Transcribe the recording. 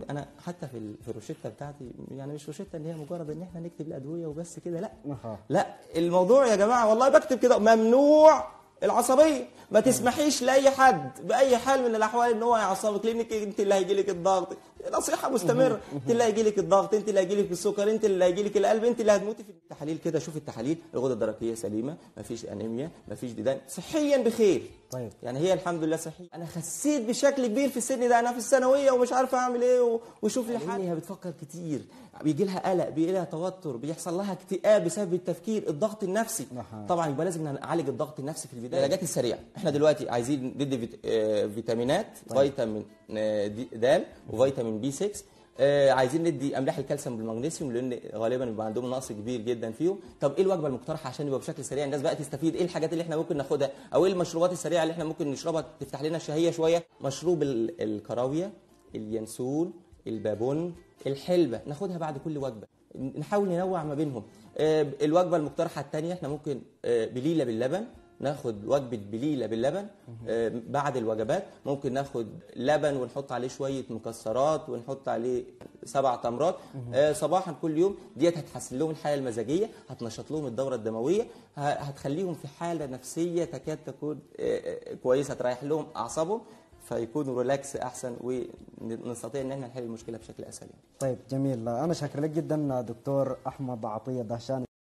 انا حتى في ال- في الروشته بتاعتي يعني مش روشته اللي هي مجرد ان احنا نكتب الادويه وبس كده لا أها. لا الموضوع يا جماعه والله بكتب كده ممنوع العصبيه ما تسمحيش لاي حد باي حال من الاحوال ان هو يعصبك لانك انت اللي هيجي لك الضغط نصيحه مستمره انت اللي هيجي لك الضغط انت اللي هيجي لك السكر انت اللي هيجي لك القلب انت اللي هتموتي في التحاليل كده شوف التحاليل الغده الدرقيه سليمه ما فيش انيميا ما فيش ديدان صحيا بخير طيب. يعني هي الحمد لله صحيه انا خسيت بشكل كبير في السن ده انا في الثانويه ومش عارفه اعمل ايه و- وشوف لي حل هي بتفكر كتير بيجي لها قلق بيجي لها توتر بيحصل لها اكتئاب بسبب التفكير الضغط النفسي أها. طبعا يبقى لازم نعالج الضغط النفسي في البدايه العلاجات السريعه احنا دلوقتي عايزين ندي فيت- آه، فيتامينات فيتامين آه، دي- د وفيتامين بي 6 آه، عايزين ندي املاح الكالسيوم بالمغنيسيوم لان غالبا بيبقى عندهم نقص كبير جدا فيهم طب ايه الوجبه المقترحه عشان يبقى بشكل سريع الناس بقى تستفيد ايه الحاجات اللي احنا ممكن ناخدها او ايه المشروبات السريعه اللي احنا ممكن نشربها تفتح لنا الشهيه شويه مشروب ال- الكراويه اليانسون البابون الحلبه ناخدها بعد كل وجبه نحاول ننوع ما بينهم آه، الوجبه المقترحه الثانيه احنا ممكن آه، بليله باللبن ناخد وجبه بليله باللبن آه، بعد الوجبات ممكن ناخد لبن ونحط عليه شويه مكسرات ونحط عليه سبع تمرات آه، صباحا كل يوم ديت هتحسن لهم الحاله المزاجيه هتنشط لهم الدوره الدمويه ه- هتخليهم في حاله نفسيه تكاد تكون آه، آه، كويسه تريح لهم اعصابهم فيكونوا ريلاكس احسن ونستطيع ان احنا نحل المشكله بشكل اسهل يعني. طيب جميل انا شاكر لك جدا دكتور احمد عطيه دهشان